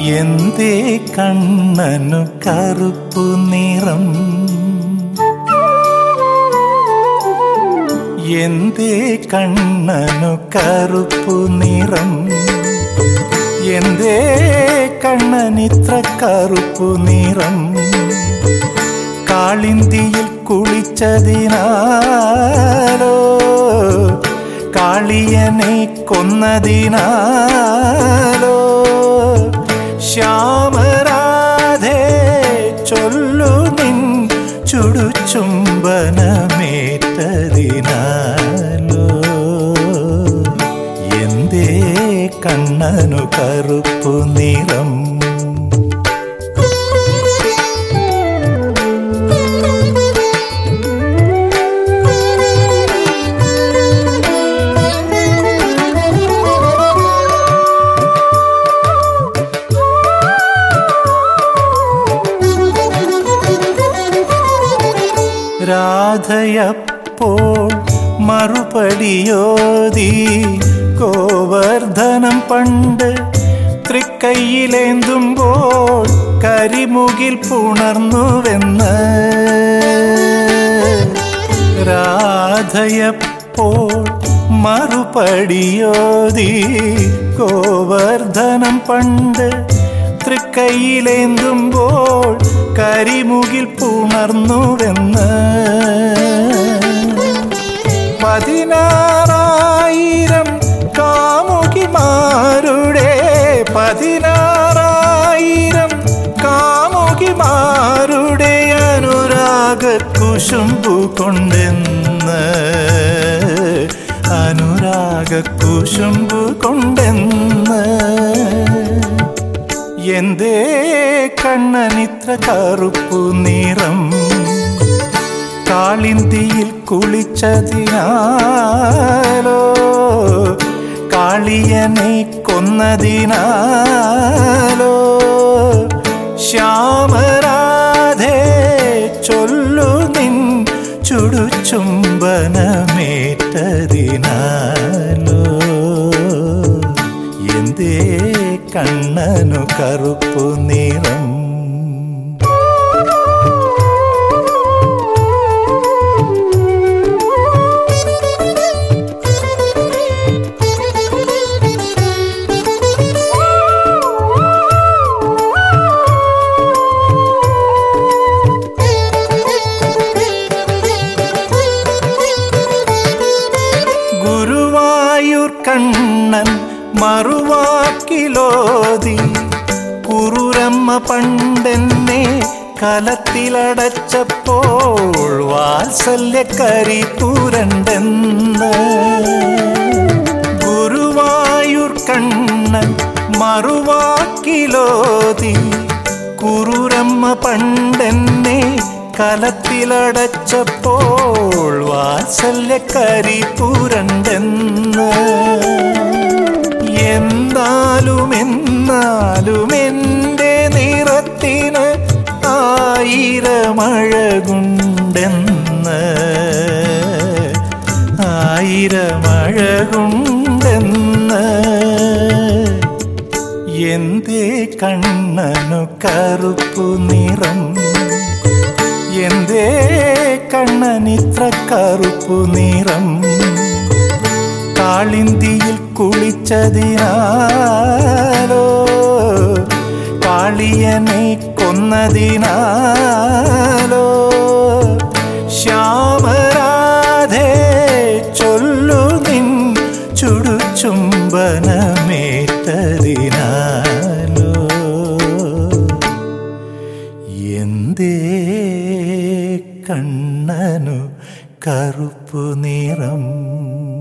എന്തേ കണ്ണനു കറുപ്പു നിറം എന്തേ കണ്ണനു കറുപ്പു നിറം എന്തേ കണ്ണനിത്ര കറുപ്പു നിറം കാളിന്തിയിൽ കുളിച്ചതിനാലോ കാളിയനെ കൊന്നതിനാലോ ശ്യാമരാധേ ചൊല്ലു നിൻ ചുടുചുംബനമേറ്റതിനാലോ എന്തേ കണ്ണനു കറുപ്പു നിറം രാധയപ്പോൾ മറുപടിയോതി ഗോവർദ്ധനം പണ്ട് തൃക്കൈയിലേന്തുമ്പോൾ കരിമുകിൽ പുണർന്നുവെന്ന് രാധയപ്പോൾ മറുപടിയോതി ഗോവർദ്ധനം പണ്ട് തൃക്കൈയിലേന്തുമ്പോൾ കരിമുകിൽ പുണർന്നുവെന്ന് പതിനാറായിരം കാമുകിമാരുടെ പതിനാറായിരം കാമുകിമാരുടെ അനുരാഗ കുശുമ്പു കൊണ്ടെന്ന് അനുരാഗ കുശുമ്പു കൊണ്ടെന്ന് എന്തേ കണ്ണനിത്ര കറുപ്പു നിറം കാളിന്തിയിൽ കുളിച്ചതിനാലോ കാളിയനെ കൊന്നതിനാലോ ശ്യാമരാധേ ചൊല്ലു നിൻ ചുടുചുംബനമേറ്റതിനാലോ എന്തേ കണ്ണനു കറുപ്പു നിറം ഗുരുവായൂർ കണ്ണൻ മറുവാക്കിലോതി കുറുരമ്മ പണ്ടെന്നെ കലത്തിലടച്ചപ്പോൾ വാത്സല്യക്കരി പുരണ്ടെന്ന് ഗുരുവായൂർ കണ്ണൻ മറുവാക്കിലോതി കുറുരമ്മ പണ്ടെന്നെ കലത്തിലടച്ചപ്പോൾ വാത്സല്യക്കരി പുരണ്ടെന്ന് എന്നാലും എന്നാലും എൻ്റെ നിറത്തിന് ആയിരമഴകുണ്ടെന്ന് ആയിരമഴകുണ്ടെന്ന് എന്തേ കണ്ണനു കറുപ്പു നിറം എന്തേ കണ്ണനിത്ര കറുപ്പു നിറം കാളിന്തിയിൽ കുളിച്ചതിനാലോ കാളിയനെ കൊന്നതിനാലോ ശ്യാമരാധേ ചൊല്ലു നിൻ ചുടുചുംബനമേറ്റതിനാലോ എന്തേ കണ്ണനു കറുപ്പു നിറം